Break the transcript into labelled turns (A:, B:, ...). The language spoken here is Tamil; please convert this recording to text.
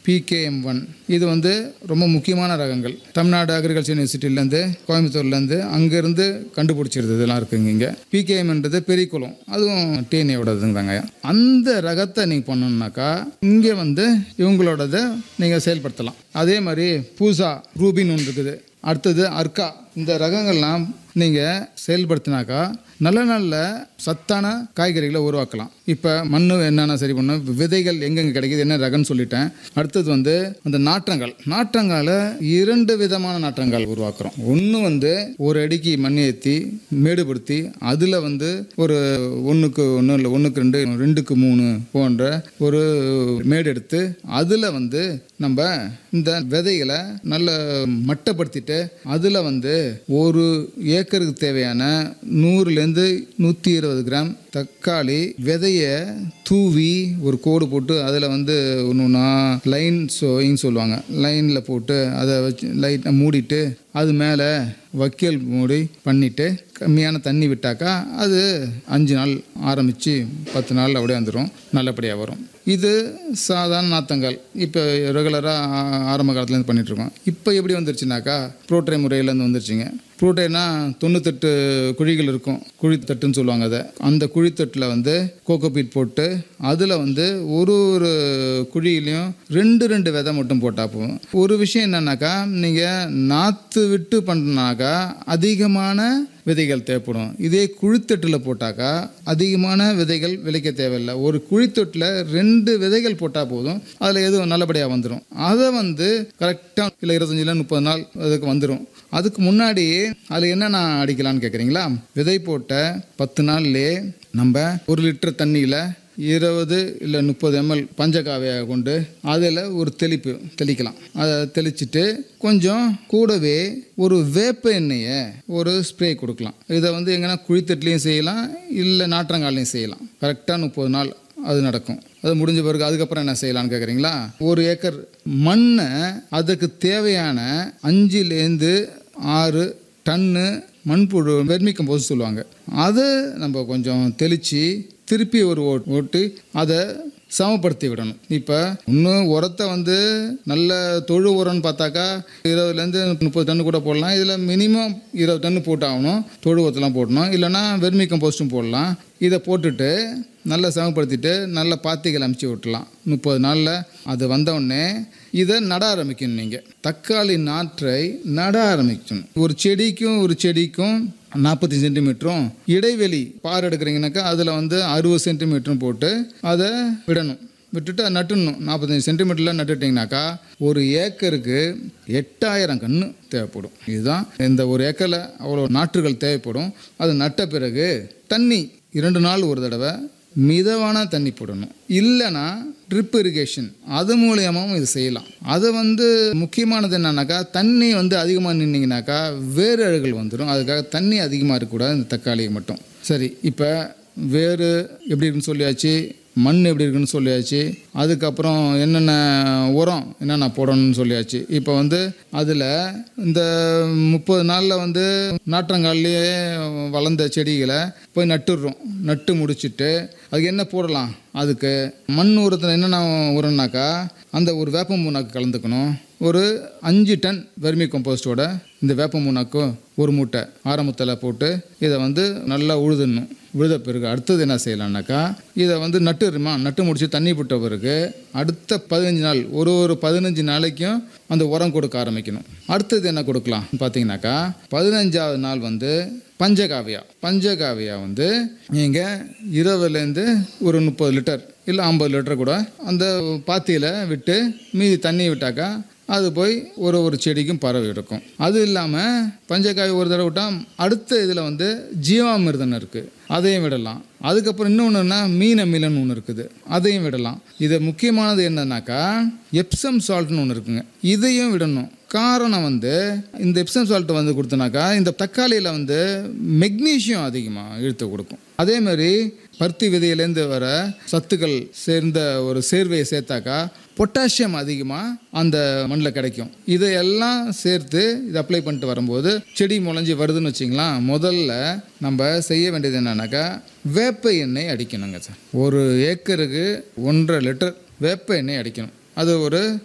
A: பிகேஎம் ஒன் இது வந்து ரொம்ப முக்கியமான ரகங்கள் தமிழ்நாடு அக்ரிகல்ச்சர் யூனிவர்சிட்டிலேருந்து கோயம்புத்தூர்லேருந்து அங்கேருந்து கண்டுபிடிச்சிருது இதெல்லாம் இருக்குங்க இங்கே பிகேஎம்ன்றது பெரியகுளம் அதுவும் டிஎன்ஏவோடதுங்க அந்த ரகத்தை நீங்கள் பண்ணணுன்னாக்கா இங்கே வந்து இவங்களோடதை நீங்கள் செயல்படுத்தலாம் அதே மாதிரி பூசா ரூபின் ஒன்று இருக்குது அடுத்தது அர்க்கா இந்த ரகங்கள்லாம் நீங்கள் செயல்படுத்தினாக்கா நல்ல நல்ல சத்தான காய்கறிகளை உருவாக்கலாம் இப்போ மண் என்னென்ன சரி பண்ணும் விதைகள் எங்கெங்கே கிடைக்குது என்ன ரகம்னு சொல்லிட்டேன் அடுத்தது வந்து அந்த நாற்றங்கள் நாற்றங்கால இரண்டு விதமான நாற்றங்கால் உருவாக்குறோம் ஒன்று வந்து ஒரு அடிக்கு மண் ஏற்றி மேடுபடுத்தி அதில் வந்து ஒரு ஒன்றுக்கு ஒன்று இல்லை ஒன்றுக்கு ரெண்டு ரெண்டுக்கு மூணு போன்ற ஒரு மேடு எடுத்து அதில் வந்து நம்ம இந்த விதைகளை நல்ல மட்டப்படுத்திட்டு அதில் வந்து ஒரு ஏக்கருக்கு தேவையான நூறுலேருந்து நூற்றி இருபது கிராம் தக்காளி விதையை தூவி ஒரு கோடு போட்டு அதில் வந்து ஒன்று ஒன்றா லைன் சோயின்னு சொல்லுவாங்க லைனில் போட்டு அதை வச்சு லைட்டாக மூடிட்டு அது மேலே வக்கியல் மூடி பண்ணிவிட்டு கம்மியான தண்ணி விட்டாக்கா அது அஞ்சு நாள் ஆரம்பித்து பத்து நாள் அப்படியே வந்துடும் நல்லபடியாக வரும் இது சாதாரண நாத்தங்கள் இப்போ ரெகுலராக ஆரம்ப காலத்துலேருந்து பண்ணிகிட்ருக்கோம் இப்போ எப்படி வந்துருச்சுனாக்கா ப்ரோட்ரை முறையிலேருந்து வந்துருச்சுங்க ப்ரோட்ரைனா தொண்ணூத்தெட்டு குழிகள் இருக்கும் குழித்தட்டுன்னு சொல்லுவாங்க அதை அந்த குழித்தட்டில் வந்து கோகோபீட் போட்டு அதில் வந்து ஒரு ஒரு குழியிலையும் ரெண்டு ரெண்டு விதை மட்டும் போட்டால் போதும் ஒரு விஷயம் என்னன்னாக்கா நீங்கள் நாற்று விட்டு பண்ணாக்கா அதிகமான விதைகள் தேவைப்படும் இதே குழித்தட்டில் போட்டாக்கா அதிகமான விதைகள் விளைக்க தேவையில்லை ஒரு குழித்தொட்டில் ரெண்டு விதைகள் போட்டால் போதும் அதில் எதுவும் நல்லபடியாக வந்துடும் அதை வந்து கரெக்டாக இல்லை இருபத்தஞ்சில் முப்பது நாள் அதுக்கு வந்துடும் அதுக்கு முன்னாடியே அதில் என்னென்ன அடிக்கலான்னு கேட்குறீங்களா விதை போட்ட பத்து நாள்லேயே நம்ம ஒரு லிட்டர் தண்ணியில் இருபது இல்லை முப்பது எம்எல் பஞ்சகாவையாக கொண்டு அதில் ஒரு தெளிப்பு தெளிக்கலாம் அதை தெளிச்சிட்டு கொஞ்சம் கூடவே ஒரு வேப்ப எண்ணெயை ஒரு ஸ்ப்ரே கொடுக்கலாம் இதை வந்து எங்கன்னா குழித்தட்டுலேயும் செய்யலாம் இல்லை நாற்றங்கால்லையும் செய்யலாம் கரெக்டாக முப்பது நாள் அது நடக்கும் அது முடிஞ்ச பிறகு அதுக்கப்புறம் என்ன செய்யலாம்னு கேட்குறீங்களா ஒரு ஏக்கர் மண்ணை அதுக்கு தேவையான அஞ்சுலேருந்து ஆறு டன்னு மண்புழு வெர்மி கம்போஸ் சொல்லுவாங்க அதை நம்ம கொஞ்சம் தெளித்து திருப்பி ஒரு ஓட் ஓட்டு அதை சமப்படுத்தி விடணும் இப்போ இன்னும் உரத்தை வந்து நல்ல தொழு உரம்னு பார்த்தாக்கா இருபதுலேருந்து முப்பது டன்னு கூட போடலாம் இதில் மினிமம் இருபது டன்னு போட்டாகணும் தொழு உரத்தெல்லாம் போடணும் இல்லைன்னா வெர்மி கம்போஸ்ட்டும் போடலாம் இதை போட்டுட்டு நல்லா சமப்படுத்திட்டு நல்ல பாத்திகள் அமுச்சு விட்டலாம் முப்பது நாளில் அது வந்தவுடனே இதை நட ஆரம்பிக்கணும் நீங்கள் தக்காளி நாற்றை நட ஆரம்பிக்கணும் ஒரு செடிக்கும் ஒரு செடிக்கும் நாற்பத்தி சென்டிமீட்டரும் இடைவெளி பார் எடுக்கிறீங்கனாக்கா அதில் வந்து அறுபது சென்டிமீட்டரும் போட்டு அதை விடணும் விட்டுட்டு அதை நட்டுடணும் நாற்பத்தஞ்சு சென்டிமீட்டரில் நட்டுட்டிங்கனாக்கா ஒரு ஏக்கருக்கு எட்டாயிரம் கன்று தேவைப்படும் இதுதான் இந்த ஒரு ஏக்கரில் அவ்வளோ நாற்றுகள் தேவைப்படும் அது நட்ட பிறகு தண்ணி இரண்டு நாள் ஒரு தடவை மிதமான தண்ணி போடணும் இல்லைன்னா ட்ரிப் இரிகேஷன் அது மூலியமாகவும் இது செய்யலாம் அது வந்து முக்கியமானது என்னன்னாக்கா தண்ணி வந்து அதிகமாக நின்னீங்கனாக்கா வேறு அழுகல் வந்துடும் அதுக்காக தண்ணி அதிகமாக இருக்கக்கூடாது இந்த தக்காளியை மட்டும் சரி இப்போ வேறு எப்படி இருக்குன்னு சொல்லியாச்சு மண் எப்படி இருக்குன்னு சொல்லியாச்சு அதுக்கப்புறம் என்னென்ன உரம் என்னென்ன போடணும்னு சொல்லியாச்சு இப்போ வந்து அதில் இந்த முப்பது நாளில் வந்து நாற்றங்கால்லையே வளர்ந்த செடிகளை போய் நட்டுடுறோம் நட்டு முடிச்சுட்டு அதுக்கு என்ன போடலாம் அதுக்கு மண் உரத்தில் என்னென்ன உரம்னாக்கா அந்த ஒரு வேப்ப மூணாக்கு கலந்துக்கணும் ஒரு அஞ்சு டன் வெர்மி கம்போஸ்டோட இந்த வேப்ப மூணாக்கும் ஒரு மூட்டை ஆரம்பத்தில் போட்டு இதை வந்து நல்லா உழுதுடணும் விழுத பிறகு அடுத்தது என்ன செய்யலாம்னாக்கா இதை வந்து நட்டுருமா நட்டு முடிச்சு தண்ணி விட்ட பிறகு அடுத்த பதினஞ்சு நாள் ஒரு ஒரு பதினஞ்சு நாளைக்கும் அந்த உரம் கொடுக்க ஆரம்பிக்கணும் அடுத்தது என்ன கொடுக்கலாம் பார்த்தீங்கன்னாக்கா பதினஞ்சாவது நாள் வந்து பஞ்சகாவியா பஞ்சகாவியா வந்து நீங்கள் இருபதுலேருந்து ஒரு முப்பது லிட்டர் இல்லை ஐம்பது லிட்டர் கூட அந்த பாத்தியில் விட்டு மீதி தண்ணி விட்டாக்கா அது போய் ஒரு ஒரு செடிக்கும் பரவி இருக்கும் அது இல்லாமல் பஞ்சகாய் ஒரு தடவை விட்டால் அடுத்த இதில் வந்து ஜீவாமிர்தம் இருக்குது அதையும் விடலாம் அதுக்கப்புறம் இன்னொன்றுனா மீன் அமிலன்னு ஒன்று இருக்குது அதையும் விடலாம் இது முக்கியமானது என்னன்னாக்கா எப்சம் சால்ட்னு ஒன்று இருக்குங்க இதையும் விடணும் காரணம் வந்து இந்த எப்சம் சால்ட் வந்து கொடுத்தனாக்கா இந்த தக்காளியில் வந்து மெக்னீஷியம் அதிகமாக இழுத்து கொடுக்கும் அதே மாதிரி பருத்தி விதையிலேருந்து வர சத்துக்கள் சேர்ந்த ஒரு சேர்வையை சேர்த்தாக்கா பொட்டாசியம் அதிகமாக அந்த மண்ணில் கிடைக்கும் இதையெல்லாம் சேர்த்து இதை அப்ளை பண்ணிட்டு வரும்போது செடி முளைஞ்சி வருதுன்னு வச்சிங்களேன் முதல்ல நம்ம செய்ய வேண்டியது என்னன்னாக்கா வேப்ப எண்ணெய் அடிக்கணுங்க சார் ஒரு ஏக்கருக்கு ஒன்றரை லிட்டர் வேப்ப எண்ணெய் அடிக்கணும் அது ஒரு